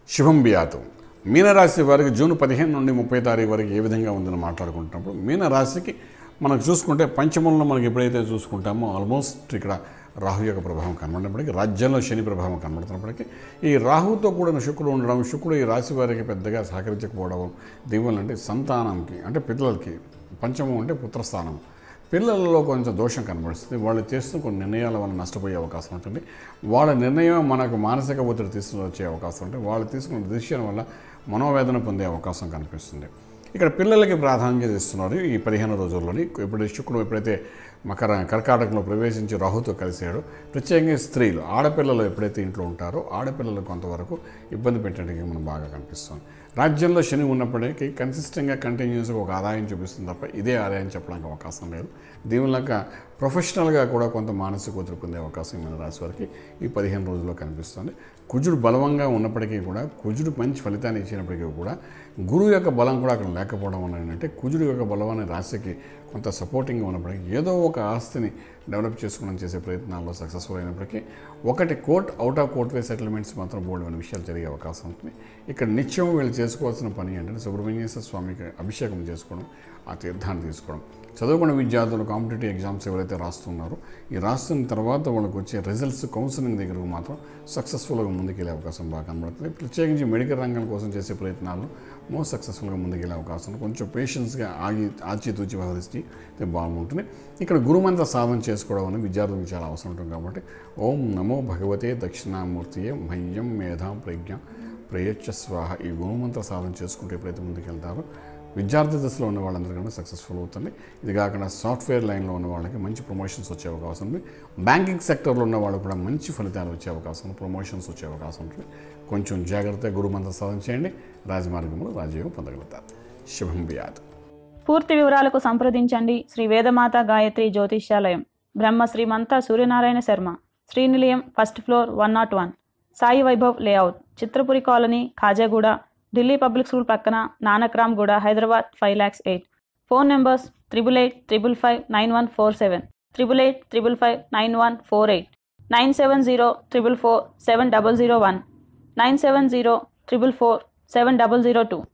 శుభం బియాతు మీనరాశి వారికి జూన్ పదిహేను నుండి ముప్పై తారీఖు వరకు ఏ విధంగా ఉందని మాట్లాడుకుంటున్నప్పుడు మీనరాశికి మనకు చూసుకుంటే పంచమంలో మనకి ఎప్పుడైతే చూసుకుంటామో ఆల్మోస్ట్ ఇక్కడ రాహు యొక్క ప్రభావం కనబడినప్పటికీ రాజ్యంలో శని ప్రభావం కనబడుతున్నప్పటికీ ఈ రాహుతో కూడిన శుక్రుడు ఉండడం శుక్రుడు ఈ రాశి వారికి పెద్దగా సహకరించకపోవడం దీనివల్ల అంటే సంతానంకి అంటే పిల్లలకి పంచమం అంటే పుత్రస్థానం పిల్లలలో కొంచెం దోషం కనబడుతుంది వాళ్ళు చేస్తున్న కొన్ని నిర్ణయాల వల్ల నష్టపోయే అవకాశం ఉంటుంది వాళ్ళ నిర్ణయం మనకు మానసిక ఒత్తిడి తీసుకుని వచ్చే అవకాశం ఉంటుంది వాళ్ళు తీసుకున్న డిసిషన్ వల్ల మనోవేదన పొందే అవకాశం కనిపిస్తుంది ఇక్కడ పిల్లలకి ప్రాధాన్యత ఇస్తున్నారు ఈ పదిహేను రోజుల్లోని ఇప్పుడు శుక్రుడు ఎప్పుడైతే మకర కర్కాటకంలో ప్రవేశించి రాహుతో కలిసాడో ప్రత్యేకంగా స్త్రీలు ఆడపిల్లలు ఎప్పుడైతే ఇంట్లో ఉంటారో ఆడపిల్లలు కొంతవరకు ఇబ్బంది పెట్టడానికి మనం బాగా కనిపిస్తుంది రాజ్యంలో శని ఉన్నప్పటికీ కన్సిస్టెంట్గా కంటిన్యూస్గా ఒక ఆదాయం చూపిస్తుంది తప్ప ఇదే ఆదాయం చెప్పడానికి అవకాశం లేదు దీనిలాగా ప్రొఫెషనల్గా కూడా కొంత మానసిక ఒత్తిడి పొందే అవకాశం మన రాశి వారికి ఈ పదిహేను రోజుల్లో కనిపిస్తుంది కుజుడు బలవంగా ఉన్నప్పటికీ కూడా కుజుడు మంచి ఫలితాన్ని ఇచ్చినప్పటికీ కూడా గురువు యొక్క బలం కూడా అక్కడ లేకపోవడం వల్ల ఏంటంటే కుజుడు యొక్క బలం అనే రాశికి కొంత సపోర్టింగ్గా ఉన్నప్పటికీ ఏదో ఒక ఆస్తిని డెవలప్ చేసుకోవడం చేసే ప్రయత్నాల్లో సక్సెస్ఫుల్ అయినప్పటికీ ఒకటి court out of court way settlements మాత్రం బోర్డు అనే విషయాలు జరిగే అవకాశం ఉంటుంది ఇక్కడ నిత్యం వీళ్ళు చేసుకోవాల్సిన పని ఏంటంటే సుబ్రహ్మణ్యేశ్వర స్వామికి అభిషేకం చేసుకోవడం ఆ తీర్థాన్ని తీసుకోవడం చదువుకున్న విద్యార్థులు కాంపిటేటివ్ ఎగ్జామ్స్ ఎవరైతే రాస్తున్నారో ఈ రాస్తున్న తర్వాత వాళ్ళకి వచ్చే రిజల్ట్స్ కౌన్సిలింగ్ దగ్గరకు మాత్రం సక్సెస్ఫుల్గా ముందుకెళ్ళే అవకాశం బాగా కనబడుతుంది ప్రత్యేకించి మెడికల్ రంగం కోసం చేసే ప్రయత్నాలు మోస్ట్ సక్సెస్ఫుల్గా ముందుకెళ్ళే అవకాశం ఉంది కొంచెం పేషెన్స్గా ఆగి ఆచితూచి వ్యవహరిస్తే అయితే బాగుంటుంది ఇక్కడ గురుమంత్ర సాధన చేసుకోవడం అనేది విద్యార్థులకు చాలా అవసరం ఉంటుంది కాబట్టి ఓం నమో భగవతే దక్షిణామూర్తియే మహ్యం మేధాం ప్రజ్ఞ ప్రయచ్చ స్వాహ ఈ గురుమంత్ర సాధన చేసుకుంటూ ఎప్పుడైతే ముందుకెళ్తారో విద్యార్థి దశలో ఉన్న వాళ్ళందరూ కూడా సక్సెస్ఫుల్ అవుతుంది ఇది కాకుండా సాఫ్ట్వేర్ లైన్లో ఉన్న వాళ్ళకి మంచి ప్రమోషన్స్ వచ్చే అవకాశం ఉంది బ్యాంకింగ్ సెక్టర్లో ఉన్న వాళ్ళకి కూడా మంచి ఫలితాలు వచ్చే అవకాశం ఉంది ప్రమోషన్స్ వచ్చే అవకాశం ఉంటుంది కొంచెం జాగ్రత్తగా గురుమంత్ర సాధన చేయండి రాజమార్గంలో రాజయోగం పొందగలుగుతారు శుభం బియాద్ పూర్తి వివరాలకు సంప్రదించండి Shri Vedamata Gayatri Jyotishyalayam Brahma Srimantha Suryanarayana Sharma Srinilayam first floor one nought one Sai Vaibhav layout Chitrapuri colony Khajaguda Delhi public school పక్కన Nanakram Guda Hyderabad five lakhs eight phone numbers triple eight triple five nine one four seven triple eight triple five nine one four eight nine seven zero triple four seven double zero one nine seven zero triple four seven double zero two